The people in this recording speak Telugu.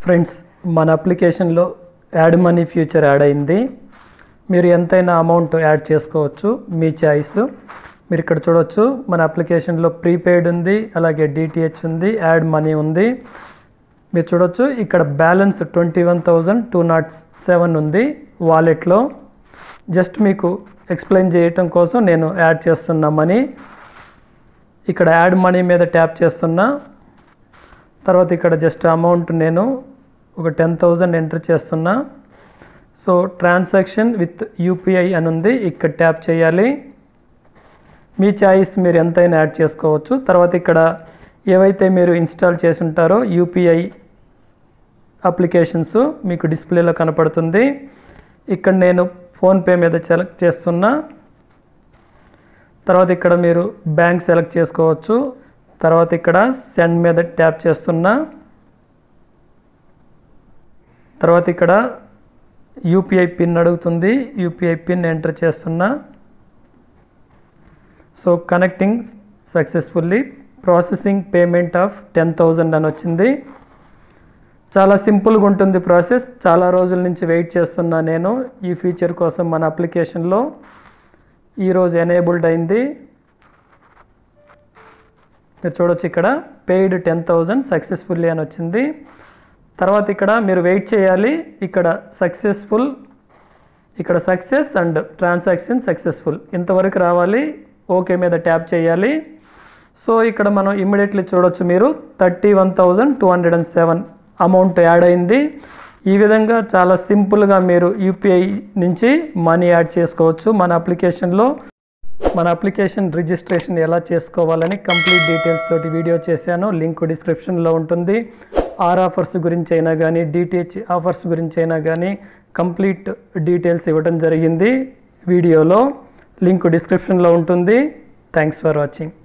ఫ్రెండ్స్ మన అప్లికేషన్లో యాడ్ మనీ ఫ్యూచర్ యాడ్ అయింది మీరు ఎంతైనా అమౌంట్ యాడ్ చేసుకోవచ్చు మీ చాయిస్ మీరు ఇక్కడ చూడొచ్చు మన అప్లికేషన్లో ప్రీపెయిడ్ ఉంది అలాగే డిటిహెచ్ ఉంది యాడ్ మనీ ఉంది మీరు చూడొచ్చు ఇక్కడ balance twenty one thousand two not seven ఉంది వాలెట్లో జస్ట్ మీకు ఎక్స్ప్లెయిన్ చేయటం కోసం నేను యాడ్ చేస్తున్నా మనీ ఇక్కడ యాడ్ మనీ మీద ట్యాప్ చేస్తున్నా తర్వాత ఇక్కడ జస్ట్ అమౌంట్ నేను ఒక టెన్ థౌజండ్ ఎంటర్ చేస్తున్నా సో ట్రాన్సాక్షన్ విత్ యూపీఐ అని ఉంది ఇక్కడ ట్యాప్ చేయాలి మీ చాయిస్ మీరు ఎంతైనా యాడ్ చేసుకోవచ్చు తర్వాత ఇక్కడ ఏవైతే మీరు ఇన్స్టాల్ చేసి ఉంటారో యూపీఐ అప్లికేషన్స్ మీకు డిస్ప్లేలో కనపడుతుంది ఇక్కడ నేను ఫోన్పే మీద సెలెక్ట్ చేస్తున్నా తర్వాత ఇక్కడ మీరు బ్యాంక్ సెలెక్ట్ చేసుకోవచ్చు తర్వాత ఇక్కడ సెండ్ మీద ట్యాప్ చేస్తున్నా తర్వాత ఇక్కడ యూపీఐ పిన్ అడుగుతుంది యూపీఐ పిన్ ఎంటర్ చేస్తున్నా so connecting successfully processing payment of ten thousand అని వచ్చింది చాలా సింపుల్గా ఉంటుంది ప్రాసెస్ చాలా రోజుల నుంచి వెయిట్ చేస్తున్నా నేను ఈ ఫీచర్ కోసం మన అప్లికేషన్లో ఈరోజు ఎనేబుల్డ్ అయింది మీరు చూడొచ్చు ఇక్కడ పెయిడ్ టెన్ థౌజండ్ సక్సెస్ఫుల్లీ అని వచ్చింది తర్వాత ఇక్కడ మీరు వెయిట్ చేయాలి ఇక్కడ సక్సెస్ఫుల్ ఇక్కడ సక్సెస్ అండ్ ట్రాన్సాక్షన్ సక్సెస్ఫుల్ ఇంతవరకు రావాలి ఓకే మీద ట్యాప్ చేయాలి సో ఇక్కడ మనం ఇమ్మీడియట్లీ చూడొచ్చు మీరు thirty one thousand two hundred and seven amount add అయింది ఈ విధంగా చాలా సింపుల్గా మీరు యూపీఐ నుంచి మనీ యాడ్ చేసుకోవచ్చు మన అప్లికేషన్లో మన అప్లికేషన్ రిజిస్ట్రేషన్ ఎలా చేసుకోవాలని కంప్లీట్ డీటెయిల్స్ తోటి వీడియో చేశాను లింక్ డిస్క్రిప్షన్లో ఉంటుంది ఆర్ ఆఫర్స్ గురించి అయినా కానీ డిటిహెచ్ ఆఫర్స్ గురించి అయినా కానీ కంప్లీట్ డీటెయిల్స్ ఇవ్వడం జరిగింది వీడియోలో లింక్ డిస్క్రిప్షన్లో ఉంటుంది థ్యాంక్స్ ఫర్ వాచింగ్